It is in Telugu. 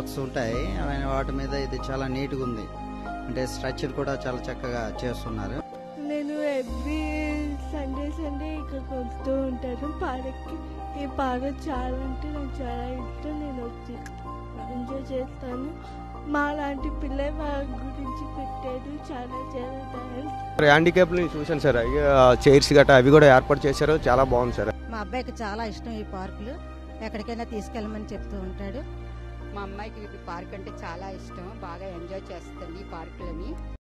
ఉంటాయి అవన్నీ వాటి మీద ఇది చాలా నీట్గా ఉంది అంటే స్ట్రక్చర్ కూడా చాలా చక్కగా చేస్తున్నారు నేను ఎవ్రీ సండే సండే ఇక్కడికి వస్తూ ఉంటాను పార్క్కి ఈ పార్క్ చాలా అంటే నాకు చాలా ఇష్టం నేను వచ్చి ఎంజాయ్ చేస్తాను మా లాంటి పిల్లల వాళ్ళ గురించి పెట్టారు చాలా చాలా థ్యాంక్స్ హ్యాండిక్యాప్ ని చూశాను సార్ చైర్స్ గట్రా అవి కూడా ఏర్పాటు చేశారు చాలా బాగుంది సార్ మా అబ్బాయికి చాలా ఇష్టం ఈ పార్కులు ఎక్కడికైనా తీసుకెళ్ళమని చెప్తూ ఉంటాడు మా అమ్మాయికి ఈ పార్క్ అంటే చాలా ఇష్టం బాగా ఎంజాయ్ చేస్తుంది ఈ పార్కులని